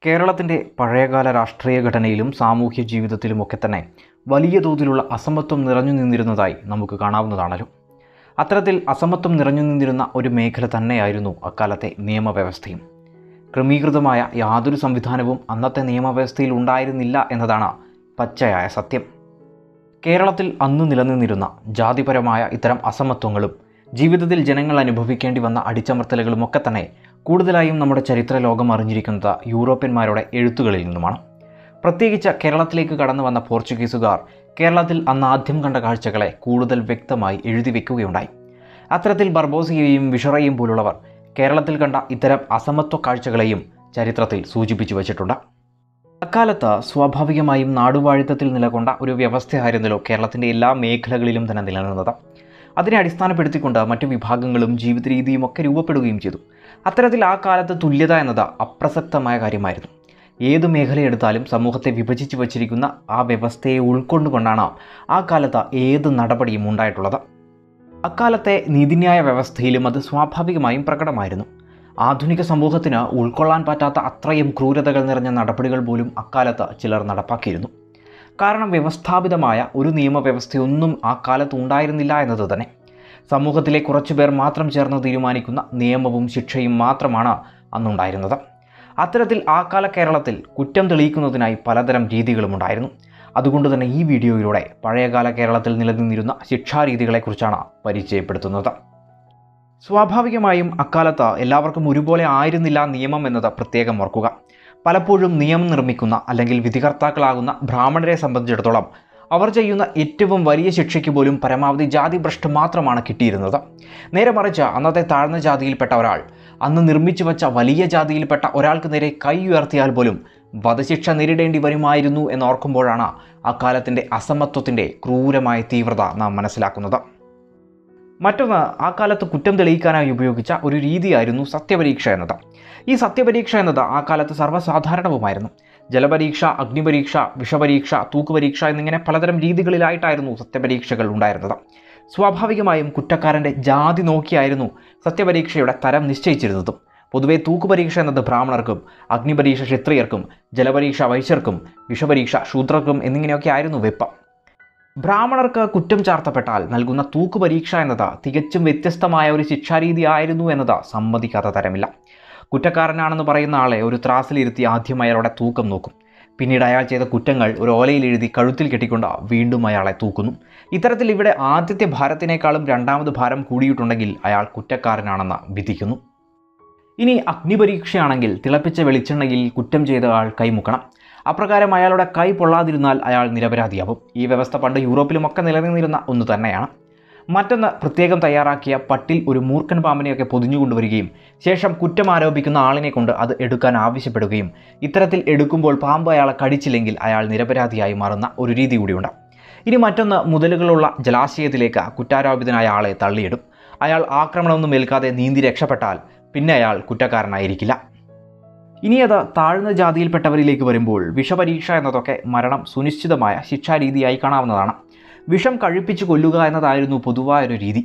കേരളത്തിൻ്റെ പഴയകാല രാഷ്ട്രീയ ഘടനയിലും സാമൂഹ്യ ജീവിതത്തിലുമൊക്കെ തന്നെ വലിയ തോതിലുള്ള അസമത്വം നിറഞ്ഞു നിന്നിരുന്നതായി നമുക്ക് കാണാവുന്നതാണല്ലോ അത്തരത്തിൽ അസമത്വം നിറഞ്ഞു നിന്നിരുന്ന ഒരു മേഖല തന്നെയായിരുന്നു അക്കാലത്തെ നിയമവ്യവസ്ഥയും ക്രമീകൃതമായ യാതൊരു സംവിധാനവും അന്നത്തെ നിയമവ്യവസ്ഥയിൽ ഉണ്ടായിരുന്നില്ല എന്നതാണ് പച്ചയായ സത്യം കേരളത്തിൽ അന്ന് നിലനിന്നിരുന്ന ജാതിപരമായ ഇത്തരം അസമത്വങ്ങളും ജീവിതത്തിൽ ജനങ്ങൾ അനുഭവിക്കേണ്ടി വന്ന അടിച്ചമർത്തലുകളും ഒക്കെ തന്നെ കൂടുതലായും നമ്മുടെ ചരിത്ര ലോകം അറിഞ്ഞിരിക്കുന്നത് യൂറോപ്യന്മാരുടെ എഴുത്തുകളിൽ നിന്നുമാണ് പ്രത്യേകിച്ച് കേരളത്തിലേക്ക് കടന്നു വന്ന പോർച്ചുഗീസുകാർ കേരളത്തിൽ അന്ന് ആദ്യം കണ്ട കാഴ്ചകളെ കൂടുതൽ വ്യക്തമായി എഴുതി വെക്കുകയുണ്ടായി അത്തരത്തിൽ ബർബോസിയയും വിഷറയും പോലുള്ളവർ കേരളത്തിൽ കണ്ട ഇത്തരം അസമത്വ കാഴ്ചകളെയും ചരിത്രത്തിൽ സൂചിപ്പിച്ചു വച്ചിട്ടുണ്ട് അക്കാലത്ത് സ്വാഭാവികമായും നാടുവാഴിത്തത്തിൽ നിലകൊണ്ട ഒരു വ്യവസ്ഥയായിരുന്നല്ലോ കേരളത്തിൻ്റെ എല്ലാ മേഖലകളിലും തന്നെ നിലനിന്നത് അതിനെ അടിസ്ഥാനപ്പെടുത്തിക്കൊണ്ട് മറ്റു വിഭാഗങ്ങളും ജീവിത രീതിയും ഒക്കെ രൂപപ്പെടുകയും ചെയ്തു അത്തരത്തിൽ ആ കാലത്ത് തുല്യത എന്നത് അപ്രസക്തമായ കാര്യമായിരുന്നു ഏത് മേഖലയെടുത്താലും സമൂഹത്തെ വിഭജിച്ച് വച്ചിരിക്കുന്ന ആ വ്യവസ്ഥയെ ഉൾക്കൊണ്ടുകൊണ്ടാണ് ആ കാലത്ത് ഏത് നടപടിയും ഉണ്ടായിട്ടുള്ളത് അക്കാലത്തെ നീതിന്യായ വ്യവസ്ഥയിലും അത് സ്വാഭാവികമായും പ്രകടമായിരുന്നു ആധുനിക സമൂഹത്തിന് ഉൾക്കൊള്ളാൻ പറ്റാത്ത അത്രയും ക്രൂരതകൾ നിറഞ്ഞ നടപടികൾ പോലും അക്കാലത്ത് ചിലർ നടപ്പാക്കിയിരുന്നു കാരണം വ്യവസ്ഥാപിതമായ ഒരു നിയമവ്യവസ്ഥയൊന്നും ആ കാലത്ത് ഉണ്ടായിരുന്നില്ല എന്നത് തന്നെ സമൂഹത്തിലെ കുറച്ചുപേർ മാത്രം ചേർന്ന് തീരുമാനിക്കുന്ന നിയമവും ശിക്ഷയും മാത്രമാണ് അന്നുണ്ടായിരുന്നത് അത്തരത്തിൽ ആ കാല കേരളത്തിൽ കുറ്റം തെളിയിക്കുന്നതിനായി പലതരം രീതികളും ഉണ്ടായിരുന്നു അതുകൊണ്ട് തന്നെ ഈ വീഡിയോയിലൂടെ പഴയകാല കേരളത്തിൽ നിലനിന്നിരുന്ന ശിക്ഷാരീതികളെക്കുറിച്ചാണ് പരിചയപ്പെടുത്തുന്നത് സ്വാഭാവികമായും അക്കാലത്ത് എല്ലാവർക്കും ഒരുപോലെ ആയിരുന്നില്ല നിയമം എന്നത് പ്രത്യേകം ഓർക്കുക പലപ്പോഴും നിയമം നിർമ്മിക്കുന്ന അല്ലെങ്കിൽ വിധികർത്താക്കളാകുന്ന ബ്രാഹ്മണരെ സംബന്ധിച്ചിടത്തോളം അവർ ചെയ്യുന്ന ഏറ്റവും വലിയ ശിക്ഷയ്ക്ക് പോലും പരമാവധി ജാതി ഭ്രഷ്ടം മാത്രമാണ് കിട്ടിയിരുന്നത് നേരെ മറിച്ച് അന്നത്തെ താഴ്ന്ന ജാതിയിൽപ്പെട്ട ഒരാൾ അന്ന് നിർമ്മിച്ചു വച്ച വലിയ ജാതിയിൽപ്പെട്ട ഒരാൾക്ക് നേരെ കൈ ഉയർത്തിയാൽ പോലും വധശിക്ഷ നേരിടേണ്ടി വരുമായിരുന്നു എന്നോർക്കുമ്പോഴാണ് അക്കാലത്തിൻ്റെ അസമത്വത്തിൻ്റെ ക്രൂരമായ തീവ്രത നാം മനസ്സിലാക്കുന്നത് മറ്റൊന്ന് ആ കാലത്ത് കുറ്റം തെളിയിക്കാനായി ഉപയോഗിച്ച ഒരു രീതിയായിരുന്നു സത്യപരീക്ഷ എന്നത് ഈ സത്യപരീക്ഷ എന്നത് ആ കാലത്ത് സർവ്വസാധാരണവുമായിരുന്നു ജലപരീക്ഷ അഗ്നിപരീക്ഷ വിഷപരീക്ഷ തൂക്കുപരീക്ഷ എന്നിങ്ങനെ പലതരം രീതികളിലായിട്ടായിരുന്നു സത്യപരീക്ഷകൾ ഉണ്ടായിരുന്നത് സ്വാഭാവികമായും കുറ്റക്കാരൻ്റെ ജാതി നോക്കിയായിരുന്നു സത്യപരീക്ഷയുടെ തരം നിശ്ചയിച്ചിരുന്നതും പൊതുവെ തൂക്കുപരീക്ഷ എന്നത് ബ്രാഹ്മണർക്കും അഗ്നിപരീക്ഷ ക്ഷത്രിയർക്കും ജലപരീക്ഷ വൈശ്യർക്കും വിഷപരീക്ഷ ശൂദ്രർക്കും എന്നിങ്ങനെയൊക്കെ ആയിരുന്നു വെപ്പ് ബ്രാഹ്മണർക്ക് കുറ്റം ചാർത്തപ്പെട്ടാൽ നൽകുന്ന തൂക്കുപരീക്ഷ എന്നത് തികച്ചും വ്യത്യസ്തമായ ഒരു ശിക്ഷാരീതി ആയിരുന്നു എന്നത് സമ്മതിക്കാത്ത തരമില്ല കുറ്റക്കാരനാണെന്ന് പറയുന്ന ആളെ ഒരു ത്രാസിലിരുത്തി ആദ്യം അയാളുടെ തൂക്കം നോക്കും പിന്നീട് അയാൾ ചെയ്ത കുറ്റങ്ങൾ ഒരു ഓലയിൽ എഴുതി കഴുത്തിൽ കെട്ടിക്കൊണ്ട് വീണ്ടും അയാളെ തൂക്കുന്നു ഇത്തരത്തിൽ ഇവിടെ ആദ്യത്തെ ഭാരത്തിനേക്കാളും രണ്ടാമത് ഭാരം കൂടിയിട്ടുണ്ടെങ്കിൽ അയാൾ കുറ്റക്കാരനാണെന്ന് വിധിക്കുന്നു ഇനി അഗ്നിപരീക്ഷയാണെങ്കിൽ തിളപ്പിച്ച വെളിച്ചെണ്ണയിൽ കുറ്റം ചെയ്ത ആൾ കൈമുക്കണം അപ്രകാരം അയാളുടെ കൈ പൊള്ളാതിരുന്നാൽ അയാൾ നിരപരാധിയാവും ഈ വ്യവസ്ഥ പണ്ട് യൂറോപ്പിലുമൊക്കെ നിലനിന്നിരുന്ന ഒന്ന് തന്നെയാണ് മറ്റൊന്ന് പ്രത്യേകം തയ്യാറാക്കിയ പട്ടിൽ ഒരു മൂർഖൻ പാമ്പിനെയൊക്കെ പൊതിഞ്ഞുകൊണ്ടുവരികയും ശേഷം കുറ്റം ആരോപിക്കുന്ന ആളിനെ കൊണ്ട് അത് എടുക്കാൻ ആവശ്യപ്പെടുകയും ഇത്തരത്തിൽ എടുക്കുമ്പോൾ പാമ്പ് അയാളെ കടിച്ചില്ലെങ്കിൽ അയാൾ നിരപരാധിയായി മാറുന്ന ഒരു രീതി കൂടിയുണ്ട് ഇനി മറ്റൊന്ന് മുതലുകളുള്ള ജലാശയത്തിലേക്ക് കുറ്റാരോപിതനായ ആളെ തള്ളിയിടും അയാൾ ആക്രമണമൊന്നും ഏൽക്കാതെ നീന്തി രക്ഷപ്പെട്ടാൽ പിന്നെ അയാൾ കുറ്റക്കാരനായിരിക്കില്ല ഇനി അത് താഴ്ന്ന ജാതിയിൽപ്പെട്ടവരിലേക്ക് വരുമ്പോൾ വിഷപരീക്ഷ എന്നതൊക്കെ മരണം സുനിശ്ചിതമായ ശിക്ഷാരീതിയായി കാണാവുന്നതാണ് വിഷം കഴിപ്പിച്ച് കൊല്ലുക എന്നതായിരുന്നു പൊതുവായൊരു രീതി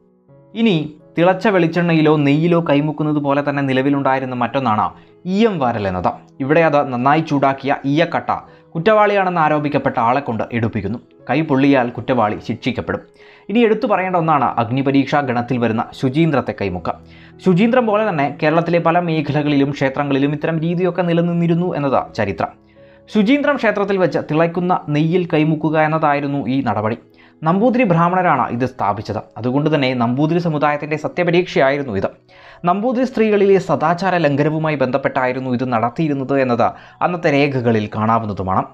ഇനി തിളച്ച വെളിച്ചെണ്ണയിലോ നെയ്യിലോ കൈമുക്കുന്നത് പോലെ തന്നെ നിലവിലുണ്ടായിരുന്ന മറ്റൊന്നാണ് ഈയം വാരൽ എന്നത് ഇവിടെ അത് നന്നായി ചൂടാക്കിയ ഈയക്കട്ട കുറ്റവാളിയാണെന്ന് ആരോപിക്കപ്പെട്ട ആളെ കൊണ്ട് എടുപ്പിക്കുന്നു കൈ പൊള്ളിയാൽ കുറ്റവാളി ശിക്ഷിക്കപ്പെടും ഇനി എടുത്തു പറയേണ്ട ഒന്നാണ് അഗ്നിപരീക്ഷാ ഗണത്തിൽ വരുന്ന ശുചീന്ദ്രത്തെ കൈമുക്ക ശുചീന്ദ്രം പോലെ തന്നെ കേരളത്തിലെ പല മേഖലകളിലും ക്ഷേത്രങ്ങളിലും ഇത്തരം രീതിയൊക്കെ നിലനിന്നിരുന്നു എന്നത് ചരിത്രം ശുചീന്ദ്രം ക്ഷേത്രത്തിൽ വെച്ച് തിളയ്ക്കുന്ന നെയ്യിൽ കൈമുക്കുക എന്നതായിരുന്നു ഈ നടപടി നമ്പൂതിരി ബ്രാഹ്മണരാണ് ഇത് സ്ഥാപിച്ചത് അതുകൊണ്ട് തന്നെ നമ്പൂതിരി സമുദായത്തിൻ്റെ സത്യപരീക്ഷയായിരുന്നു ഇത് നമ്പൂതിരി സ്ത്രീകളിലെ സദാചാര ലംഘനവുമായി ബന്ധപ്പെട്ടായിരുന്നു ഇത് നടത്തിയിരുന്നത് എന്നത് അന്നത്തെ രേഖകളിൽ കാണാവുന്നതുമാണ്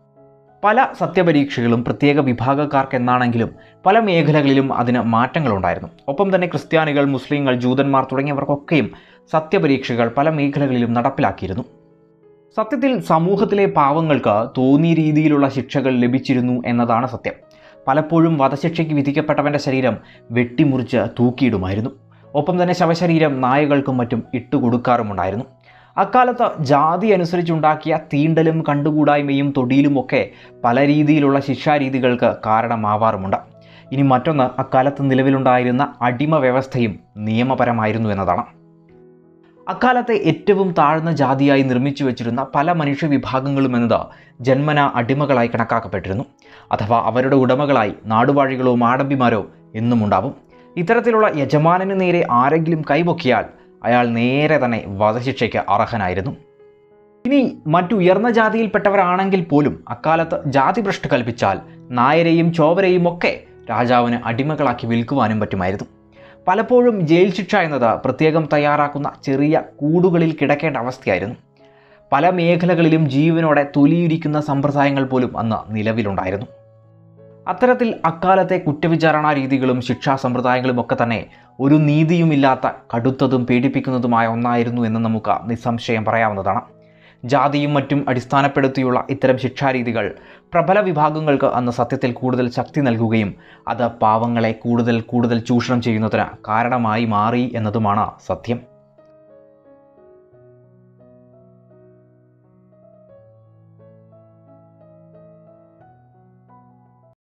പല സത്യപരീക്ഷകളും പ്രത്യേക വിഭാഗക്കാർക്കെന്നാണെങ്കിലും പല മേഖലകളിലും അതിന് മാറ്റങ്ങളുണ്ടായിരുന്നു ഒപ്പം തന്നെ ക്രിസ്ത്യാനികൾ മുസ്ലിങ്ങൾ ജൂതന്മാർ തുടങ്ങിയവർക്കൊക്കെയും സത്യപരീക്ഷകൾ പല മേഖലകളിലും നടപ്പിലാക്കിയിരുന്നു സത്യത്തിൽ സമൂഹത്തിലെ പാവങ്ങൾക്ക് തോന്നിയ രീതിയിലുള്ള ശിക്ഷകൾ ലഭിച്ചിരുന്നു എന്നതാണ് സത്യം പലപ്പോഴും വധശിക്ഷയ്ക്ക് വിധിക്കപ്പെട്ടവൻ്റെ ശരീരം വെട്ടിമുറിച്ച് തൂക്കിയിടുമായിരുന്നു ഒപ്പം തന്നെ ശവശരീരം നായകൾക്കും മറ്റും ഇട്ടുകൊടുക്കാറുമുണ്ടായിരുന്നു അക്കാലത്ത് ജാതി അനുസരിച്ചുണ്ടാക്കിയ തീണ്ടലും കണ്ടുകൂടായ്മയും തൊടിയിലുമൊക്കെ പല രീതിയിലുള്ള ശിക്ഷാരീതികൾക്ക് കാരണമാവാറുമുണ്ട് ഇനി മറ്റൊന്ന് അക്കാലത്ത് നിലവിലുണ്ടായിരുന്ന അടിമ വ്യവസ്ഥയും നിയമപരമായിരുന്നു എന്നതാണ് അക്കാലത്തെ ഏറ്റവും താഴ്ന്ന ജാതിയായി നിർമ്മിച്ചു വെച്ചിരുന്ന പല മനുഷ്യ വിഭാഗങ്ങളും എന്നത് ജന്മന അടിമകളായി കണക്കാക്കപ്പെട്ടിരുന്നു അഥവാ അവരുടെ ഉടമകളായി നാടുവാഴികളോ മാടമ്പിമാരോ എന്നും ഉണ്ടാവും ഇത്തരത്തിലുള്ള യജമാനന് നേരെ ആരെങ്കിലും കൈപൊക്കിയാൽ അയാൾ നേരെ തന്നെ വധശിക്ഷയ്ക്ക് അർഹനായിരുന്നു ഇനി മറ്റുയർന്ന ജാതിയിൽപ്പെട്ടവരാണെങ്കിൽ പോലും അക്കാലത്ത് ജാതി ഭ്രഷ്ട് കൽപ്പിച്ചാൽ നായരെയും ചോവരെയും ഒക്കെ രാജാവിന് അടിമകളാക്കി വിൽക്കുവാനും പറ്റുമായിരുന്നു പലപ്പോഴും ജയിൽ ശിക്ഷ എന്നത് പ്രത്യേകം തയ്യാറാക്കുന്ന ചെറിയ കൂടുകളിൽ കിടക്കേണ്ട അവസ്ഥയായിരുന്നു പല മേഖലകളിലും ജീവനോടെ തൊലിയിരിക്കുന്ന സമ്പ്രദായങ്ങൾ പോലും അന്ന് നിലവിലുണ്ടായിരുന്നു അത്തരത്തിൽ അക്കാലത്തെ കുറ്റവിചാരണാ രീതികളും ശിക്ഷാ സമ്പ്രദായങ്ങളും ഒക്കെ തന്നെ ഒരു നീതിയുമില്ലാത്ത കടുത്തതും പേടിപ്പിക്കുന്നതുമായ ഒന്നായിരുന്നു എന്ന് നമുക്ക് നിസ്സംശയം പറയാവുന്നതാണ് ജാതിയും മറ്റും അടിസ്ഥാനപ്പെടുത്തിയുള്ള ഇത്തരം ശിക്ഷാരീതികൾ പ്രബല വിഭാഗങ്ങൾക്ക് അന്ന് സത്യത്തിൽ കൂടുതൽ ശക്തി നൽകുകയും അത് പാവങ്ങളെ കൂടുതൽ കൂടുതൽ ചൂഷണം ചെയ്യുന്നതിന് കാരണമായി മാറി എന്നതുമാണ് സത്യം